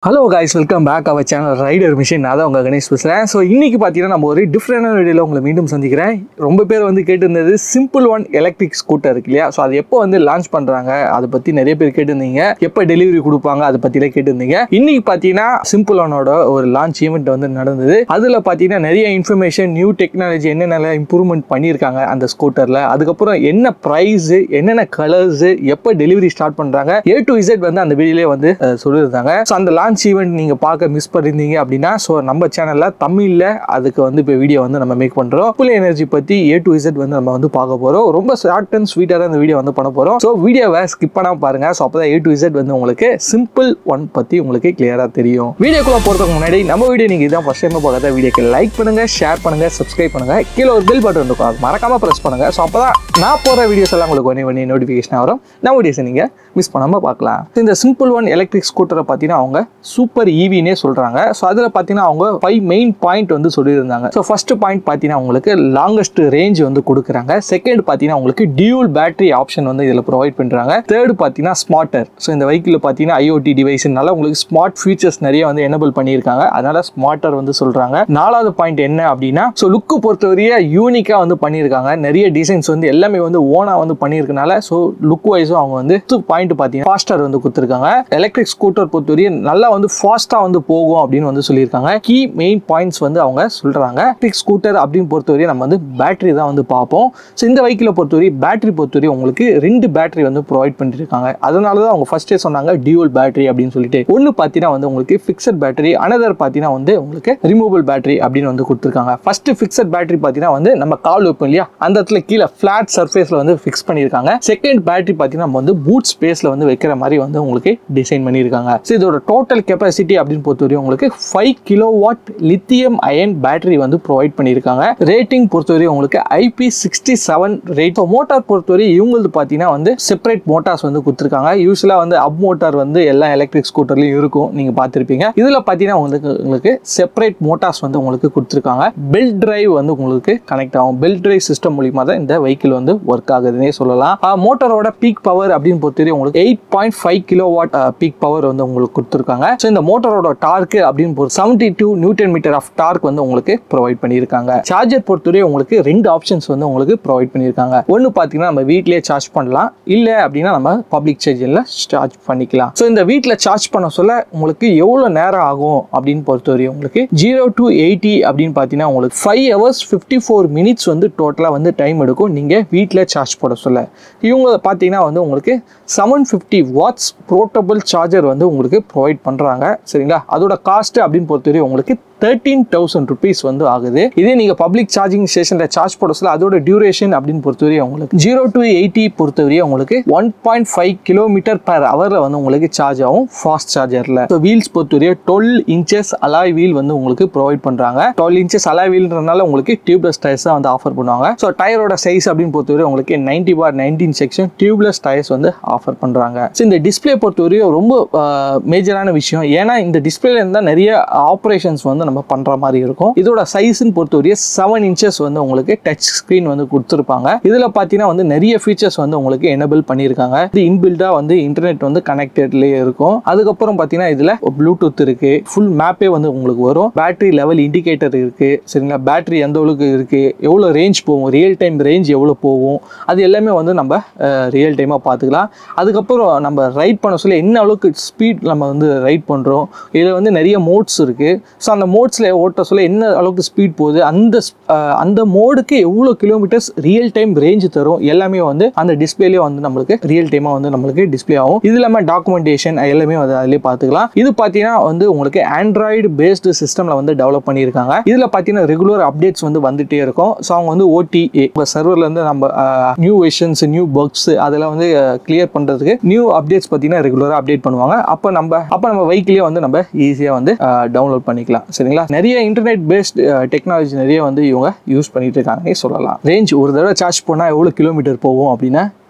hello guys welcome back our channel rider machine நான் தான் உங்கள் கணேஷ் பேசுகிறேன் ஸோ இன்னைக்கு பார்த்தீங்கன்னா நம்ம ஒரு டிஃப்ரெண்டான வீடியோவில் உங்களை மீண்டும் சந்திக்கிறேன் ரொம்ப பேர் வந்து கேட்டிருந்தது சிம்பிள் ஒன் எலக்ட்ரிக் ஸ்கூட்டர் இருக்கு இல்லையா ஸோ அது எப்போ வந்து லான்ச் பண்ணுறாங்க அதை பற்றி நிறைய பேர் கேட்டிருந்தீங்க எப்போ டெலிவரி கொடுப்பாங்க அதை பற்றிலாம் கேட்டிருந்தீங்க இன்னைக்கு பார்த்தீங்கன்னா சிம்பிள் ஒனோட ஒரு லான்ச் ஈவெண்ட் வந்து நடந்தது அதில் பார்த்தீங்கன்னா நிறைய இன்ஃபர்மேஷன் நியூ டெக்னாலஜி என்னென்ன இம்ப்ரூவ்மெண்ட் பண்ணியிருக்காங்க அந்த ஸ்கூட்டரில் அதுக்கப்புறம் என்ன ப்ரைஸு என்னென்ன கலர்ஸு எப்போ டெலிவரி ஸ்டார்ட் பண்ணுறாங்க ஏ டு இசட் வந்து அந்த வீடியோலே வந்து அஹ், சொல்லியிருந்தாங்க ஸோ அந்த லான்ச் ஈவெண்ட் நீங்கள் பார்க்க மிஸ் பண்ணியிருந்தீங்க அப்படின்னா ஸோ நம்ம சேனலில் தமிழில் அதுக்கு வந்து இப்போ வீடியோ வந்து நம்ம மேக் பண்ணுறோம் புல் எனர்ஜி பற்றி ஏ டு இசட் வந்து நம்ம வந்து பார்க்க போகிறோம் ரொம்ப ஷார்ட் அண்ட் ஸ்வீட்டாக தான் இந்த வீடியோ வந்து பண்ண போகிறோம் ஸோ வீடியோவை ஸ்கிப் பண்ணாமல் பாருங்கள் ஸோ அப்போ தான் ஏ டு இசட் வந்து உங்களுக்கு சிம்பிள் ஒன் பற்றி உங்களுக்கு கிளியராக தெரியும் வீடியோக்குள்ள போகிறதுக்கு முன்னாடி நம்ம வீடியோ நீங்கள் இதான் ஃபஸ்ட் டைம் பார்க்காத வீடியோக்கு லைக் பண்ணுங்கள் ஷேர் பண்ணுங்கள் சப்ஸ்கிரைப் பண்ணுங்கள் கீழே ஒரு பெல் பட்டன் இருக்கும் அது மறக்காமல் ப்ரெஸ் பண்ணுங்கள் ஸோ அப்போ தான் நான் போகிற வீடியோஸ் எல்லாம் உங்களுக்கு ஒன்றே ஒன்றே நோட்டிஃபிகேஷன் வரும் நம்ம வீடியோஸை நீங்கள் மிஸ் பண்ணாமல் பார்க்கலாம் இந்த சிம்பிள் ஒன் எலக்ட்ரிக் ஸ்கூட்டரை பார்த்தீங்கன்னா அவங்க சூப்பர் ஈவினே சொல்கிறாங்க ஸோ அதில் பார்த்தீங்கன்னா அவங்க ஃபைவ் மெயின் பாயிண்ட் வந்து சொல்லியிருந்தாங்க ஸோ ஃபர்ஸ்ட் பாயிண்ட் பார்த்தீங்கன்னா உங்களுக்கு லாங்கஸ்ட் ரேஞ்ச் வந்து கொடுக்குறாங்க செகண்ட் பார்த்தீங்கன்னா உங்களுக்கு டியூல் பேட்டரி ஆப்ஷன் வந்து இதில் ப்ரொவைட் பண்ணுறாங்க தேர்ட் பார்த்தீங்கன்னா ஸ்மார்ட்டர் ஸோ இந்த வெஹிக்கிள் பார்த்தீங்கன்னா ஐஓடி டிவைஸ்னால உங்களுக்கு ஸ்மார்ட் ஃபீச்சர்ஸ் நிறைய வந்து எனபிள் பண்ணியிருக்காங்க அதனால ஸ்மார்ட்டர் வந்து சொல்கிறாங்க நாலாவது பாயிண்ட் என்ன அப்படின்னா ஸோ லுக்கு பொறுத்தவரைய யூனிக்காக வந்து பண்ணியிருக்காங்க நிறைய டிசைன்ஸ் வந்து எல்லாமே வந்து ஓனாக வந்து பண்ணியிருக்கனால ஸோ லுக் வைஸும் அவங்க வந்து பாயிண்ட் பார்த்தீங்கன்னா ஃபாஸ்டர் வந்து கொடுத்துருக்காங்க எலக்ட்ரிக் ஸ்கூட்டர் பொறுத்தவரைய நல்லா வந்து ஃபாஸ்ட்டாக வந்து போகும் அப்படின்னு வந்து சொல்லியிருக்காங்க கீ மெயின் பாயிண்ட்ஸ் வந்து அவங்க சொல்கிறாங்க எலக்ட்ரிக் ஸ்கூட்டர் அப்படின்னு பொறுத்தவரை நம்ம வந்து பேட்டரி தான் வந்து பார்ப்போம் ஸோ இந்த வெஹிக்கிளை பொறுத்தவரை பேட்டரி பொறுத்தவரை உங்களுக்கு ரெண்டு பேட்டரி வந்து ப்ரொவைட் பண்ணியிருக்காங்க அதனால தான் அவங்க ஃபர்ஸ்டே சொன்னாங்க டியூல் பேட்டரி அப்படின்னு சொல்லிட்டு ஒன்று பார்த்தீங்கன்னா வந்து உங்களுக்கு ஃபிக்ஸட் பேட்டரி அனதர் பார்த்தீங்கன்னா வந்து உங்களுக்கு ரிமூவபிள் பேட்டரி அப்படின்னு வந்து கொடுத்துருக்காங்க ஃபர்ஸ்ட் ஃபிக்ஸட் பேட்டரி பார்த்தீங்கன்னா வந்து நம்ம கால் வைப்போம் இல்லையா அந்த இடத்துல கீழே ஃபிளாட் சர்ஃபேஸில் வந்து ஃபிக்ஸ் பண்ணியிருக்காங்க செகண்ட் பேட்டரி பார்த்தீங்கன்னா நம்ம வந்து பூட் ஸ்பேஸில் வந்து வைக்கிற மாதிரி வந்து உங்களுக்கு டிசைன் பண்ணியிருக்காங்க ஸோ இதோட டோட்டல் கெப்பாசிட்டி அப்படின்னு பொறுத்தவரை உங்களுக்கு five kilowatt lithium ion battery வந்து ப்ரொவைட் பண்ணியிருக்காங்க ரேட்டிங் பொறுத்தவரை உங்களுக்கு IP sixty seven rate motor பொறுத்தவரை இவங்களது பார்த்தீங்கன்னா வந்து செப்பரேட் மோட்டார்ஸ் வந்து கொடுத்துருக்காங்க யூஸ்வலாக வந்து அப் மோட்டார் வந்து எல்லா எலக்ட்ரிக் ஸ்கூட்டர்லையும் இருக்கும் நீங்கள் பார்த்துருப்பீங்க இதில் பார்த்தீங்கன்னா உங்களுக்கு உங்களுக்கு செப்பரேட் மோட்டார்ஸ் வந்து உங்களுக்கு கொடுத்துருக்காங்க பெல்ட் டிரைவ் வந்து உங்களுக்கு கனெக்ட் ஆகும் பெல்ட் டிரைவ் சிஸ்டம் மூலியமாக தான் இந்த வெஹிக்கிள் வந்து ஒர்க் ஆகுதுன்னே சொல்லலாம் மோட்டாரோட பீக் பவர் அப்படின்னு பொறுத்தவரை உங்களுக்கு eight point five kilowatt peak power வந்து உங்களுக்கு கொடுத்துருக்காங்க ஸோ இந்த மோட்டாரோட டார்க்கு அப்படின்னு பொறுத்து seventy two newton metre of torque வந்து உங்களுக்கு ப்ரொவைட் பண்ணியிருக்காங்க சார்ஜர் பொறுத்தவரை உங்களுக்கு ரெண்டு ஆப்ஷன்ஸ் வந்து உங்களுக்கு ப்ரொவைட் பண்ணியிருக்காங்க ஒன்று பார்த்தீங்கன்னா நம்ம வீட்லயே சார்ஜ் பண்ணலாம் இல்லை அப்படின்னா நம்ம பப்ளிக் சார்ஜரில் சார்ஜ் பண்ணிக்கலாம் ஸோ இந்த வீட்டில் சார்ஜ் பண்ண சொல்ல உங்களுக்கு எவ்வளோ நேரம் ஆகும் அப்படின்னு பொறுத்தவரை உங்களுக்கு ஜீரோ டு எயிட்டி அப்படின்னு பார்த்தீங்கன்னா உங்களுக்கு five hours fifty four minutes வந்து டோட்டலாக வந்து டைம் எடுக்கும் நீங்கள் வீட்டில் சார்ஜ் போட சொல்ல இவங்க பார்த்தீங்கன்னா வந்து உங்களுக்கு seven fifty watts portable charger வந்து உங்களுக்கு ப்ரொவைட் பண்ணுறாங்க சரிங்களா அதோட காஸ்ட் அப்படின்னு பொறுத்தவரை உங்களுக்கு தேர்ட்டீன் தௌசண்ட் ருபீஸ் வந்து ஆகுது இதே நீங்கள் பப்ளிக் சார்ஜிங் ஸ்டேஷனில் சார்ஜ் போட சொல்ல அதோட டியூரேஷன் அப்படின்னு பொறுத்தவரை உங்களுக்கு ஜீரோ டு எயிட்டி பொறுத்தவரை உங்களுக்கு one point five kilometre per ஹவரில் வந்து உங்களுக்கு சார்ஜ் ஆகும் ஃபாஸ்ட் சார்ஜரில் ஸோ வீல்ஸ் பொறுத்தவரை டுவெல் இன்ச்சஸ் அலாய் வீல் வந்து உங்களுக்கு ப்ரொவைட் பண்ணுறாங்க டுவெல் இன்ச்சஸ் அலாய் வீல்ன்றனால உங்களுக்கு டியூப்லெஸ் டயர்ஸ் தான் வந்து ஆஃபர் பண்ணுவாங்க ஸோ டயரோட சைஸ் அப்படின்னு பொறுத்தவரை உங்களுக்கு ninety bar nineteen section tubeless tyres வந்து ஆஃபர் பண்ணுறாங்க ஸோ இந்த டிஸ்பிளே பொறுத்தவரையும் ரொம்ப மேஜரான விஷயம் ஏன்னா இந்த டிஸ்பிளேல இருந்தால் நிறைய ஆப்ரேஷன்ஸ் வந்து நம்ம பண்ணுற மாதிரி இருக்கும் இதோட சைஸ்ன்னு பொறுத்தவரையும் செவன் இன்ச்சஸ் வந்து உங்களுக்கு டச் ஸ்க்ரீன் வந்து கொடுத்துருப்பாங்க இதில் பார்த்தீங்கன்னா வந்து நிறைய ஃபீச்சர்ஸ் வந்து உங்களுக்கு எனபிள் பண்ணியிருக்காங்க இது இன்பில்டாக வந்து இன்டர்நெட் வந்து கனெக்டட்லேயே இருக்கும் அதுக்கப்புறம் பார்த்தீங்கன்னா இதில் ப்ளூடூத் இருக்கு ஃபுல் மேப்பே வந்து உங்களுக்கு வரும் பேட்டரி லெவல் இண்டிகேட்டர் இருக்கு சரிங்களா பேட்டரி எந்த அளவுக்கு இருக்கு எவ்வளோ ரேஞ்ச் போகும் ரியல் டைம் ரேஞ்ச் எவ்வளோ போகும் அது எல்லாமே வந்து நம்ம ரியல் டைமாக பார்த்துக்கலாம் அதுக்கப்புறம் நம்ம ரைட் பண்ண சொல்லி என்ன அளவுக்கு ஸ்பீட் நம்ம வந்து ரைட் பண்ணுறோம் இதில் வந்து நிறைய மோட்ஸ் இருக்குது ஸோ அந்த மோட்ஸில் ஓட்ட சொல்ல என்ன அளவுக்கு ஸ்பீட் போகுது அந்த ஸ்- அஹ் அந்த மோடுக்கு எவ்வளோ கிலோமீட்டர்ஸ் ரியல் டைம் ரேஞ்ச் தரும் எல்லாமே வந்து அந்த டிஸ்பிளேலேயே வந்து நம்மளுக்கு ரியல் டைமாக வந்து நம்மளுக்கு டிஸ்ப்ளே ஆகும் இது இல்லாமல் டாக்குமெண்டேஷன் எல்லாமே வந்து அதிலே பார்த்துக்கலாம் இது பார்த்தீங்கன்னா வந்து உங்களுக்கு ஆண்ட்ராய்டு பேஸ்டு சிஸ்டமில் வந்து டெவலப் பண்ணியிருக்காங்க இதில் பார்த்தீங்கன்னா ரெகுலர் அப்டேட்ஸ் வந்து வந்துட்டே இருக்கும் ஸோ அவங்க வந்து ஓடிஏ உங்கள் சர்வர்லேருந்து நம்ம நியூ வெர்ஷன்ஸ் நியூ பக்ஸ் அதெல்லாம் வந்து கிளியர் பண்ணுறதுக்கு நியூ அப்டேட்ஸ் பார்த்தீங்கன்னா ரெகுலராக அப்டேட் பண்ணுவாங்க அப்போ நம்ம அப்போ நம்ம வெஹிக்கிளே வந்து நம்ம ஈஸியாக வந்து டவுன்லோட் பண்ணிக்கலாம் சரிங்களா நிறைய இன்டர்நெட் பேஸ்ட் டெக்னாலஜி நிறைய வந்து இவங்க யூஸ் பண்ணிட்டு இருக்காங்கன்னே சொல்லலாம் ரேஞ்ச் ஒரு தடவை சார்ஜ் பண்ணால் எவ்வளோ கிலோமீட்டர் போகும் அப்படின்னா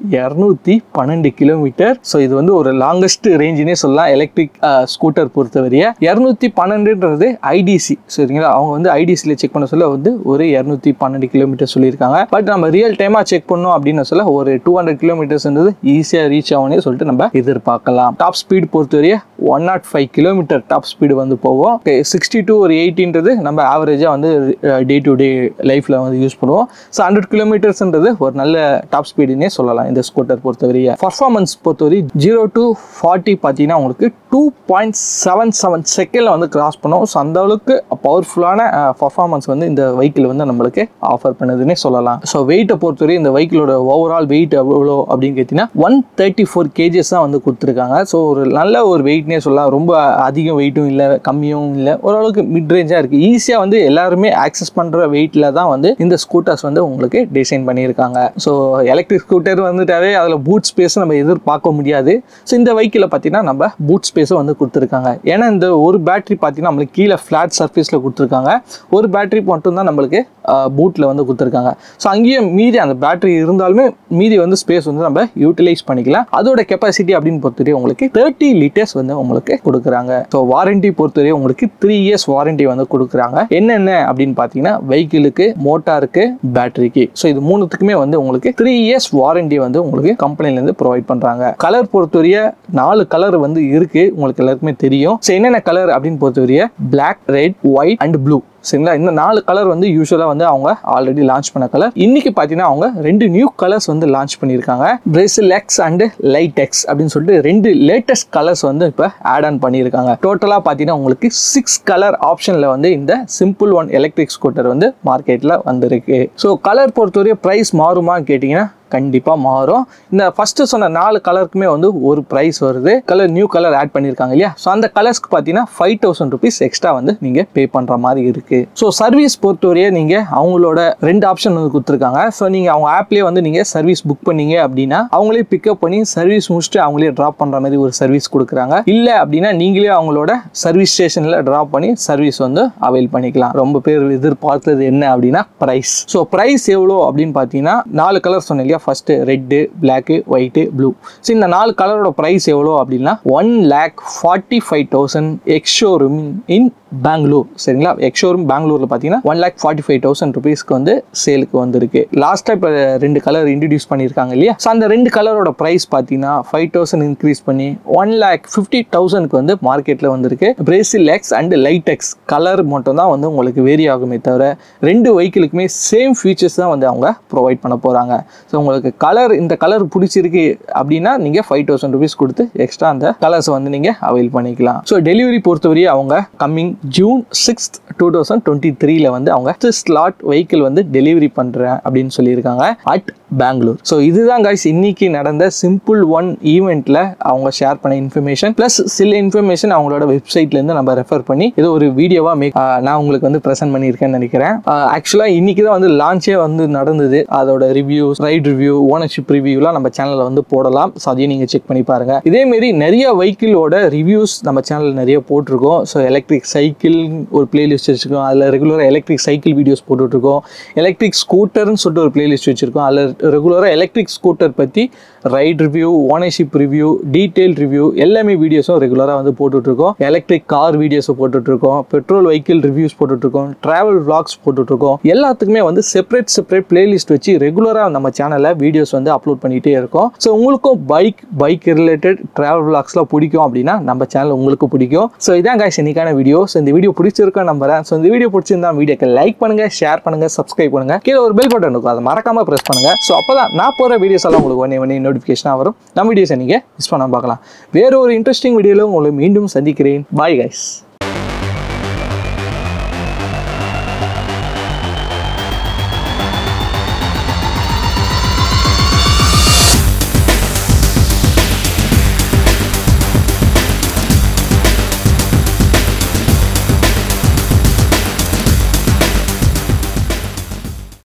இரநூத்தி பன்னெண்டு கிலோமீட்டர் ஸோ இது வந்து ஒரு லாங்கஸ்ட் ரேஞ்சுனே சொல்லலாம் எலக்ட்ரிக் ஸ்கூட்டர் பொறுத்தவரைய இரநூத்தி பன்னெண்டுன்றது ஐடிசி சரிங்களா அவங்க வந்து ஐடிசியில் செக் பண்ண சொல்ல வந்து ஒரு இரநூத்தி பன்னெண்டு கிலோமீட்டர் சொல்லியிருக்காங்க பட் நம்ம ரியல் டைமாக செக் பண்ணோம் அப்படின்னு சொல்ல ஒரு டூ ஹண்ட்ரட் கிலோமீட்டர்ஸ்ன்றது ஈஸியாக ரீச் ஆகும்னே சொல்லிட்டு நம்ம எதிர்பார்க்கலாம் டாப் ஸ்பீடு பொறுத்தவரைய one nought five kilometre top speed வந்து போகும் சிக்ஸ்டி டு ஒரு எயிட்டின்றது நம்ம ஆவரேஜாக வந்து டே டு டே லைஃப்பில் வந்து யூஸ் பண்ணுவோம் ஸோ ஹண்ட்ரட் கிலோமீட்டர்ஸ்ன்றது ஒரு நல்ல டாப் ஸ்பீடுன்னே சொல்லலாம் இந்த ஸ்கூட்டர் பொறுத்தவரைய பர்ஃபார்மன்ஸ் பொறுத்தவரை ஜீரோ டு ஃபார்ட்டி பார்த்தீங்கன்னா உங்களுக்கு டூ பாயிண்ட் செவன் செவன் செகண்டில் வந்து கிராஸ் பண்ணும் ஸோ அந்த அளவுக்கு பவர்ஃபுல்லான பர்ஃபார்மன்ஸ் வந்து இந்த வெஹிக்கிள் வந்து நம்மளுக்கு ஆஃபர் பண்ணுதுன்னே சொல்லலாம் ஸோ வெயிட்டை பொறுத்தவரை இந்த வெஹிக்கிளோட ஓவரால் வெயிட் எவ்வளோ அப்படின்னு கேட்டிங்கன்னா ஒன் தேர்ட்டி ஃபோர் கேஜஸ் தான் வந்து கொடுத்துருக்காங்க ஸோ ஒரு நல்ல ஒரு வெயிட்னே சொல்லலாம் ரொம்ப அதிகம் வெயிட்டும் இல்லை கம்மியும் இல்லை ஓரளவுக்கு மிட் ரேஞ்சாக இருக்குது ஈஸியாக வந்து எல்லாருமே ஆக்சஸ் பண்ணுற வெயிட்டில் தான் வந்து இந்த ஸ்கூட்டர்ஸ் வந்து உங்களுக்கு டிசைன் பண்ணியிருக்காங்க ஸோ எலக்ட்ரிக் ஸ்கூட்டர் வந்துட்டாவே அதில் பூட் ஸ்பேஸ் நம்ம எதிர்பார்க்க முடியாது ஸோ இந்த வெஹிக்கிளை பார்த்தீங்கன்னா நம்ம பூட் ஸ்பேஸும் வந்து கொடுத்துருக்காங்க ஏன்னா இந்த ஒரு பேட்டரி பார்த்தீங்கன்னா நம்மளுக்கு கீழே ஃப்ளாட் சர்ஃபேஸில் கொடுத்துருக்காங்க ஒரு பேட்டரி மட்டும் தான் நம்மளுக்கு பூட்டில் வந்து கொடுத்துருக்காங்க ஸோ அங்கேயும் மீதி அந்த பேட்டரி இருந்தாலுமே மீதி வந்து ஸ்பேஸ் வந்து நம்ம யூட்டிலைஸ் பண்ணிக்கலாம் அதோட கெப்பாசிட்டி அப்படின்னு பொறுத்தவரை உங்களுக்கு தேர்ட்டி லிட்டர்ஸ் வந்து உங்களுக்கு கொடுக்குறாங்க ஸோ வாரண்டி பொறுத்தவரை உங்களுக்கு த்ரீ இயர்ஸ் வாரண்டி வந்து கொடுக்குறாங்க என்னென்ன அப்படின்னு பார்த்தீங்கன்னா வெஹிக்கிளுக்கு மோட்டாருக்கு பேட்டரிக்கு ஸோ இது மூணுத்துக்குமே வந்து உங்களுக்கு த்ரீ இயர்ஸ் வாரண்டி வந்து உங்களுக்கு கம்பெனிலேருந்து ப்ரொவைட் பண்ணுறாங்க கலர் பொறுத்தவரைய நாலு கலர் வந்து இருக்கு உங்களுக்கு எல்லாருக்குமே தெரியும் ஸோ என்னென்ன கலர் அப்படின்னு பொறுத்தவரைய black red white and blue சரிங்களா இந்த நாலு கலர் வந்து யூஸ்வலாக வந்து அவங்க ஆல்ரெடி லான்ச் பண்ண கலர் இன்னைக்கு பார்த்தீங்கன்னா அவங்க ரெண்டு நியூ கலர்ஸ் வந்து லான்ச் பண்ணியிருக்காங்க Brazil X and light X அப்படின்னு சொல்லிட்டு ரெண்டு லேட்டஸ்ட் கலர்ஸ் வந்து இப்போ ஆட் ஆன் பண்ணியிருக்காங்க டோட்டலாக பார்த்தீங்கன்னா உங்களுக்கு சிக்ஸ் கலர் ஆப்ஷனில் வந்து இந்த சிம்பிள் ஒன் எலக்ட்ரிக் ஸ்கூட்டர் வந்து மார்க்கெட்டில் வந்திருக்கு ஸோ கலர் பொறுத்தவரை ப்ரைஸ் மாறுமான்னு கேட்டிங்கன்னா கண்டிப்பாக மாறும் இந்த ஃபஸ்ட்டு சொன்ன நாலு கலருக்குமே வந்து ஒரு ப்ரைஸ் வருது கலர் நியூ கலர் ஆட் பண்ணியிருக்காங்க இல்லையா ஸோ அந்த கலர்ஸ்க்கு பார்த்தீங்கன்னா ஃபைவ் தௌசண்ட் ருபீஸ் எக்ஸ்ட்ரா வந்து நீங்கள் பே பண்ணுற மாதிரி இருக்குது ஸோ சர்வீஸ் பொறுத்தவரையே நீங்கள் அவங்களோட ரெண்டு ஆப்ஷன் வந்து கொடுத்துருக்காங்க ஸோ நீங்கள் அவங்க ஆப்லேயே வந்து நீங்கள் சர்வீஸ் புக் பண்ணீங்க அப்படின்னா அவங்களே பிக்கப் பண்ணி சர்வீஸ் முடிச்சுட்டு அவங்களே ட்ராப் பண்ணுற மாதிரி ஒரு சர்வீஸ் கொடுக்குறாங்க இல்லை அப்படின்னா நீங்களே அவங்களோட சர்வீஸ் ஸ்டேஷனில் ட்ராப் பண்ணி சர்வீஸ் வந்து அவைல் பண்ணிக்கலாம் ரொம்ப பேர் எதிர்பார்த்தது என்ன அப்படின்னா ப்ரைஸ் ஸோ ப்ரைஸ் எவ்வளோ அப்படின்னு பார்த்தீங்கன்னா நாலு கலர் சொன்னேன் இல்லையா first red black white blue so இந்த நாலு கலரோட ப்ரைஸ் எவ்வளோ அப்படின்னா one lakh forty five thousand ex showroom in Bangalore சரிங்களா எக்ஷோரூம் பெங்களூரில் பார்த்தீங்கன்னா one lakh forty five thousand ருபீஸ்க்கு வந்து சேலுக்கு வந்திருக்கு லாஸ்ட்டாக இப்போ ரெண்டு கலர் இன்ட்ரடியூஸ் பண்ணியிருக்காங்க இல்லையா ஸோ அந்த ரெண்டு கலரோட ப்ரைஸ் பார்த்தீங்கன்னா ஃபைவ் தௌசண்ட் இன்க்ரீஸ் பண்ணி ஒன் லேக் ஃபிஃப்டி தௌசண்ட்க்கு வந்து மார்க்கெட்டில் வந்திருக்கு Brazil X and light X colour மட்டும் தான் வந்து உங்களுக்கு வேரி ஆகுமே தவிர ரெண்டு வெஹிக்கிளுக்குமே சேம் ஃபீச்சர்ஸ் தான் வந்து அவங்க ப்ரொவைட் பண்ண போகிறாங்க ஸோ உங்களுக்கு கலர் இந்த கலர் பிடிச்சிருக்கு அப்படின்னா நீங்கள் ஃபைவ் தௌசண்ட் ருபீஸ் கொடுத்து எக்ஸ்ட்ரா அந்த கலர்ஸ் வந்து நீங்கள் அவைல் பண்ணிக்கலாம் ஸோ டெலிவரி பொறுத்தவரையே அவங்க coming June sixth two thousand twenty த்ரீல வந்து அவங்க ஸ்லாட் வெஹிக்கிள் வந்து டெலிவரி பண்ணுறேன் அப்படின்னு சொல்லியிருக்காங்க அட் பெங்களூர் ஸோ இதுதான் guys இன்னைக்கு நடந்த சிம்பிள் ஒன் ஈவெண்ட்டில் அவங்க ஷேர் பண்ண இன்ஃபர்மேஷன் ப்ளஸ் சில இன்ஃபர்மேஷன் அவங்களோட வெப்சைட்லேருந்து நம்ம ரெஃபர் பண்ணி இது ஒரு வீடியோவாக மேக் நான் உங்களுக்கு வந்து ப்ரெசென்ட் பண்ணியிருக்கேன்னு நினைக்கிறேன் ஆக்சுவலாக இன்னைக்கு தான் வந்து லான்ச்சே வந்து நடந்தது அதோட ரிவ்யூஸ் ரைட் ரிவ்யூ ஓனர்ஷிப் ரிவ்யூலாம் நம்ம சேனலில் வந்து போடலாம் ஸோ அதையும் நீங்கள் செக் பண்ணி பாருங்க இதேமாரி நிறைய வெஹிக்கிளோட ரிவ்யூஸ் நம்ம சேனல் நிறைய போட்டிருக்கோம் ஸோ எலக்ட்ரிக் சைக்கிள் ஒரு பிளேலிஸ்ட் வச்சுருக்கோம் அதில் ரெகுலராக எலக்ட்ரிக் சைக்கிள் வீடியோஸ் போட்டுட்ருக்கோம் எலக்ட்ரிக் ஸ்கூட்டர்னு சொல்லிட்டு ஒரு பிளேலிஸ்ட் வச்சுருக்கோம் அதில் ரெகுலராக எலக்ட்ரிக் ஸ்கூட்டர் பற்றி ride review ownership review detail review எல்லாமே வீடியோஸும் ரெகுலராக வந்து போட்டுட்ருக்கோம் எலக்ட்ரிக் கார் வீடியோஸை போட்டுட்ருக்கோம் பெட்ரோல் வெஹிக்கிள் ரிவ்யூஸ் போட்டுட்ருக்கோம் ட்ராவல் vlogs போட்டுட்ருக்கோம் எல்லாத்துக்குமே வந்து செப்பரேட் செப்பரேட் பிளேலிஸ்ட் வச்சு ரெகுலராக நம்ம சேனலில் வீடியோஸ் வந்து அப்லோட் பண்ணிகிட்டே இருக்கோம் ஸோ உங்களுக்கும் பைக் பைக் ரிலேட்டட் ட்ராவல் vlogsலாம் பிடிக்கும் அப்படின்னா நம்ம சேனல் உங்களுக்கு பிடிக்கும் ஸோ இதான் guys இன்னைக்கான வீடியோ ஸோ இந்த வீடியோ பிடிச்சிருக்கேன் நம்புறேன் ஸோ இந்த வீடியோ பிடிச்சிருந்தா வீடியோக்கு லைக் பண்ணுங்க ஷேர் பண்ணுங்க சப்ஸ்கிரைப் பண்ணுங்க கீழே ஒரு பெல் பட்டன் இருக்கும் அதை மறக்காம பிரஸ் பண்ணுங்க ஸோ அப்பதான் நான் போகிற வீடியோஸ் எல்லாம் உங்களுக்கு ஒன்னே ஒன்னே நோட்டிஃபிகேஷனாக வரும் நம்ம வீடியோஸை நீங்கள் மிஸ் பண்ணாம பார்க்கலாம் வேற ஒரு இன்ட்ரெஸ்டிங் வீடியோவில் உங்களை மீண்டும் சந்திக்கிறேன் பாய் கைஸ்